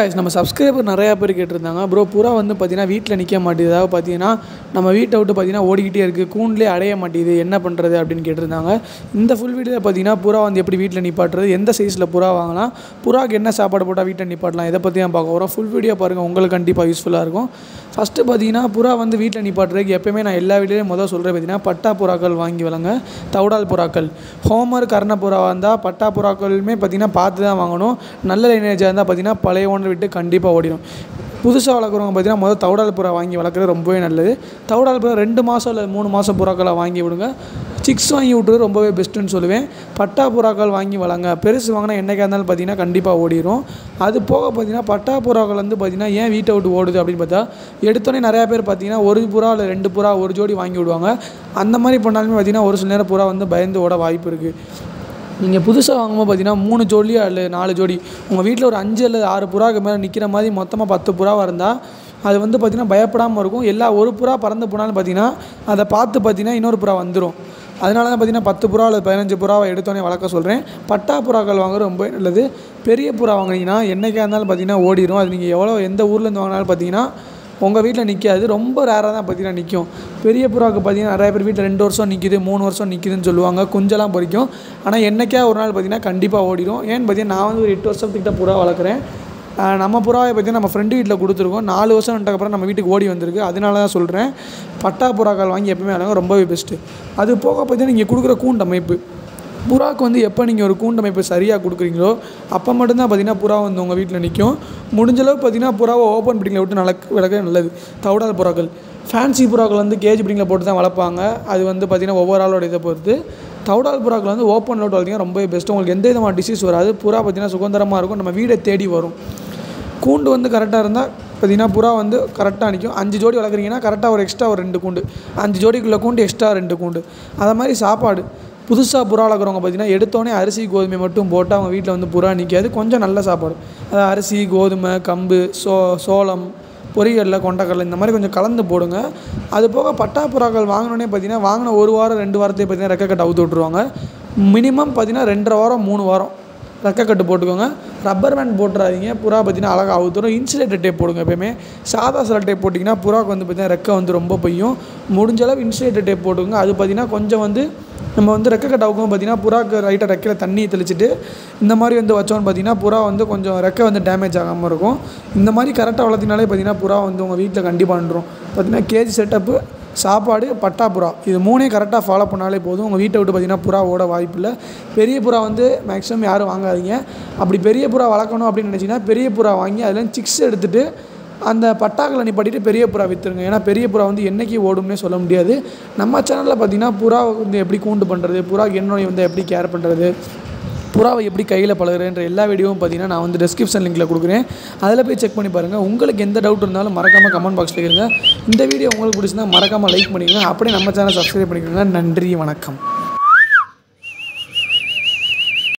guys நம்ம subscriber நிறையா பேர் கேட்டிருந்தாங்க ப்ரோ புறா வந்து பார்த்தீங்கன்னா வீட்டில் நிற்க மாட்டேது அதாவது பார்த்தீங்கன்னா நம்ம வீட்டை விட்டு பார்த்தீங்கன்னா ஓடிக்கிட்டே இருக்குது கூண்டிலே அடைய மாட்டேது என்ன பண்ணுறது அப்படின்னு கேட்டிருந்தாங்க இந்த ஃபுல் வீடியோவில் பார்த்தீங்கன்னா புறா வந்து எப்படி வீட்டில் நிப்பாட்டுறது எந்த சைஸில் புறா வாங்கலாம் புறாக்கு என்ன சாப்பாடு போட்டால் வீட்டில் நிப்பாட்டலாம் இதை பற்றி தான் பார்க்க போகிறோம் ஃபுல் வீடியோ பாருங்கள் உங்களுக்கு கண்டிப்பாக யூஸ்ஃபுல்லாக இருக்கும் ஃபஸ்ட்டு பார்த்தீங்கன்னா புறா வந்து வீட்டில் நிப்பாட்டுறதுக்கு எப்போயுமே நான் எல்லா வீடியோலையும் முதல் சொல்கிறேன் பார்த்தீங்கன்னா பட்டா புறாக்கள் வாங்கி வளங்க தவுடால் புறாக்கள் ஹோமர் கர்ண புறாவாக இருந்தால் பட்டா புறாக்களுமே பார்த்தீங்கன்னா பார்த்து தான் வாங்கணும் நல்ல லைனேஜாக இருந்தால் பார்த்தீங்கன்னா பழைய ஓனர் விட்டு கண்டிப்பாக ஓடிடும் புதுசாக வளர்க்குறவங்க பார்த்தீங்கன்னா முதல் தவுடால் புறா வாங்கி வளர்க்குறது ரொம்பவே நல்லது தவுடால் புறா ரெண்டு மாதம் இல்லை மூணு மாதம் புறாக்களை வாங்கி விடுங்க சிக்ஸ் வாங்கி விட்றது ரொம்பவே பெஸ்ட்டுன்னு சொல்லுவேன் பட்டா புறாக்கள் வாங்கி வளங்க பெருசு வாங்கினா என்னைக்கா இருந்தாலும் பார்த்தீங்கன்னா கண்டிப்பாக ஓடிடும் அது போக பார்த்தீங்கன்னா பட்டா புறாக்கள் வந்து பார்த்தீங்கன்னா ஏன் வீட்டை விட்டு ஓடுது அப்படின்னு பார்த்தா எடுத்தோடனே நிறையா பேர் பார்த்தீங்கன்னா ஒரு புறா இல்லை ரெண்டு புறா ஒரு ஜோடி வாங்கி விடுவாங்க அந்த மாதிரி பண்ணாலுமே பார்த்தீங்கன்னா ஒரு சில நேரம் புறா வந்து பயந்து ஓட வாய்ப்பு இருக்குது நீங்கள் புதுசாக வாங்கும்போது பார்த்தீங்கன்னா மூணு ஜோடியா இல்லை நாலு ஜோடி உங்கள் வீட்டில் ஒரு அஞ்சு அல்லது ஆறு புறாக்கு மேலே நிற்கிற மாதிரி மொத்தமாக பத்து புறாவாக இருந்தால் அது வந்து பார்த்திங்கன்னா பயப்படாமல் இருக்கும் எல்லா ஒரு புறா பறந்து போனாலும் பார்த்தீங்கன்னா அதை பார்த்து பார்த்தீங்கன்னா இன்னொரு புறா வந்துடும் அதனால தான் பார்த்தீங்கன்னா பத்து புறா அல்லது பதினஞ்சு புறாவை எடுத்தோடனே வளர்க்க சொல்கிறேன் பட்டா புறாக்கள் வாங்குறது ரொம்ப நல்லது பெரிய புறா வாங்குனீங்கன்னா என்றைக்கா இருந்தாலும் பார்த்தீங்கன்னா ஓடிடும் அது நீங்கள் எவ்வளோ எந்த ஊர்லேருந்து வாங்கினாலும் பார்த்தீங்கன்னா உங்கள் வீட்டில் நிற்காது ரொம்ப ரேராக தான் பார்த்தீங்கன்னா நிற்கும் பெரிய புறாவுக்கு பார்த்தீங்கன்னா நிறைய பேர் வீட்டில் ரெண்டு வருஷம் நிற்கிது மூணு வருஷம் நிற்கிதுன்னு சொல்லுவாங்க குஞ்செல்லாம் பொறிக்கும் ஆனால் என்றைக்கா ஒரு நாள் பார்த்தீங்கன்னா கண்டிப்பாக ஓடிடும் ஏன்னு பார்த்தீங்கன்னா நான் வந்து ஒரு எட்டு வருஷத்துக்கிட்ட புறா வளர்க்குறேன் ஆஹ் நம்ம புறாவை பார்த்தீங்கன்னா நம்ம ஃப்ரெண்டு வீட்டில் கொடுத்துருக்கோம் நாலு வருஷம் வந்துட்டக்கப்புறம் நம்ம வீட்டுக்கு ஓடி வந்திருக்கு அதனால தான் சொல்கிறேன் பட்டா புறாக்கள் வாங்கி எப்பவுமே வளங்க ரொம்பவே பெஸ்ட்டு அது போக பார்த்தீங்கன்னா நீங்கள் கொடுக்குற கூண்டு அமைப்பு புறாக்கு வந்து எப்போ நீங்கள் ஒரு கூண்டமைப்பு சரியாக கொடுக்குறீங்களோ அப்போ மட்டும்தான் பார்த்தீங்கன்னா புறா வந்து உங்கள் வீட்டில் நிற்கும் முடிஞ்சளவு பார்த்தீங்கன்னா புறாவை ஓப்பன் பிடிங்கில் விட்டு நடக்க விளக்க நல்லது தவிடாத புறாக்கள் ஃபேன்சி புறாக்கள் வந்து கேஜ் பிடிங்கில் போட்டு தான் வளர்ப்பாங்க அது வந்து பார்த்திங்கன்னா ஒவ்வொரு ஆளோட இதை பொறுத்து தவிடால் புறாக்கள் வந்து ஓப்பன் விட்டு வளர்த்திங்கன்னா ரொம்பவே பெஸ்ட்டு உங்களுக்கு எந்த விதமான டிசீஸ் வராது புறா பார்த்திங்கன்னா சுதந்திரமாக இருக்கும் நம்ம வீடை தேடி வரும் கூண்டு வந்து கரெக்டாக இருந்தால் பார்த்தீங்கன்னா புறா வந்து கரெக்டாக நிற்கும் அஞ்சு ஜோடி வளர்க்குறீங்கன்னா கரெக்டாக ஒரு எக்ஸ்ட்ரா ஒரு ரெண்டு கூண்டு அஞ்சு ஜோடிக்குள்ள கூண்டு எக்ஸ்ட்ரா ரெண்டு கூண்டு அதை மாதிரி சாப்பாடு புதுசாக புறா வளர்க்குறவங்க பார்த்தீங்கன்னா எடுத்தோடனே அரிசி கோதுமை மட்டும் போட்டு அவங்க வீட்டில் வந்து புறா நிற்காது கொஞ்சம் நல்ல சாப்பாடு அதாவது அரிசி கோதுமை கம்பு சோ சோளம் பொரியல்ல கொண்டக்கடலை இந்த மாதிரி கொஞ்சம் கலந்து போடுங்க அது போக பட்டா புறாக்கள் வாங்கினோடனே பார்த்தீங்கன்னா வாங்கின ஒரு வாரம் ரெண்டு வாரத்தையும் பார்த்தீங்கன்னா ரெக்கை கட்டு அவுத்து விட்ருவாங்க மினிமம் பார்த்தீங்கன்னா ரெண்டரை வாரம் மூணு வாரம் ரெக்கை கட்டு போட்டுக்கோங்க ரப்பர் பேண்ட் போட்டுறாதீங்க புறா பார்த்தீங்கன்னா அழகாக அவுத்துரும் இன்சுலேட்டர் டேப் போடுங்க எப்பயுமே சாதா சில டேப் போட்டிங்கன்னா புறாவுக்கு வந்து பார்த்தீங்கன்னா ரெக்கை வந்து ரொம்ப பெய்யும் முடிஞ்ச அளவு இன்சுலேட்டர் டேப் போட்டுக்கோங்க அது பார்த்தீங்கன்னா கொஞ்சம் வந்து நம்ம வந்து ரெக்கை கட்ட அவுக்கும் பார்த்தீங்கன்னா புறாக்கு ரைட்டாக ரெக்கையில் தண்ணி தெளிச்சிட்டு இந்த மாதிரி வந்து வச்சோன்னு பார்த்தீங்கன்னா புறா வந்து கொஞ்சம் ரெக்கை வந்து டேமேஜ் ஆகாமல் இருக்கும் இந்த மாதிரி கரெக்டாக வளர்த்தினாலே பார்த்தீங்கன்னா புறா வந்து உங்கள் வீட்டில் கண்டிப்பாக வந்துடும் பார்த்தீங்கன்னா கேஜி செட்டப்பு சாப்பாடு பட்டா புறா இது மூணே கரெக்டாக ஃபாலோ பண்ணாலே போதும் உங்கள் வீட்டை விட்டு பார்த்தீங்கன்னா புறா ஓட வாய்ப்பு இல்லை பெரிய புறா வந்து மேக்ஸிமம் யாரும் வாங்காதீங்க அப்படி பெரிய புறா வளர்க்கணும் அப்படின்னு நினச்சிங்கன்னா பெரிய புறா வாங்கி அதில் சிக்ஸ் எடுத்துகிட்டு அந்த பட்டாக்களை நிப்பாட்டிட்டு பெரிய புறா விற்றுருங்க ஏன்னா பெரிய புறா வந்து என்றைக்கு ஓடும்னே சொல்ல முடியாது நம்ம சேனலில் பார்த்தீங்கன்னா புறா வந்து எப்படி கூண்டு பண்ணுறது புறா எண்ணெய் வந்து எப்படி கேர் பண்ணுறது புறாவை எப்படி கையில் பழகுறேன்ற எல்லா வீடியோவும் பார்த்தீங்கன்னா நான் வந்து டிஸ்கிரிப்ஷன் லிங்கில் கொடுக்குறேன் அதில் போய் செக் பண்ணி பாருங்கள் உங்களுக்கு எந்த டவுட் இருந்தாலும் மறக்காமல் கமெண்ட் பாக்ஸில் இருங்க இந்த வீடியோ உங்களுக்கு பிடிச்சிருந்தா மறக்காமல் லைக் பண்ணிக்கோங்க அப்படியே நம்ம சேனல் சப்ஸ்கிரைப் பண்ணிக்கோங்க நன்றி வணக்கம்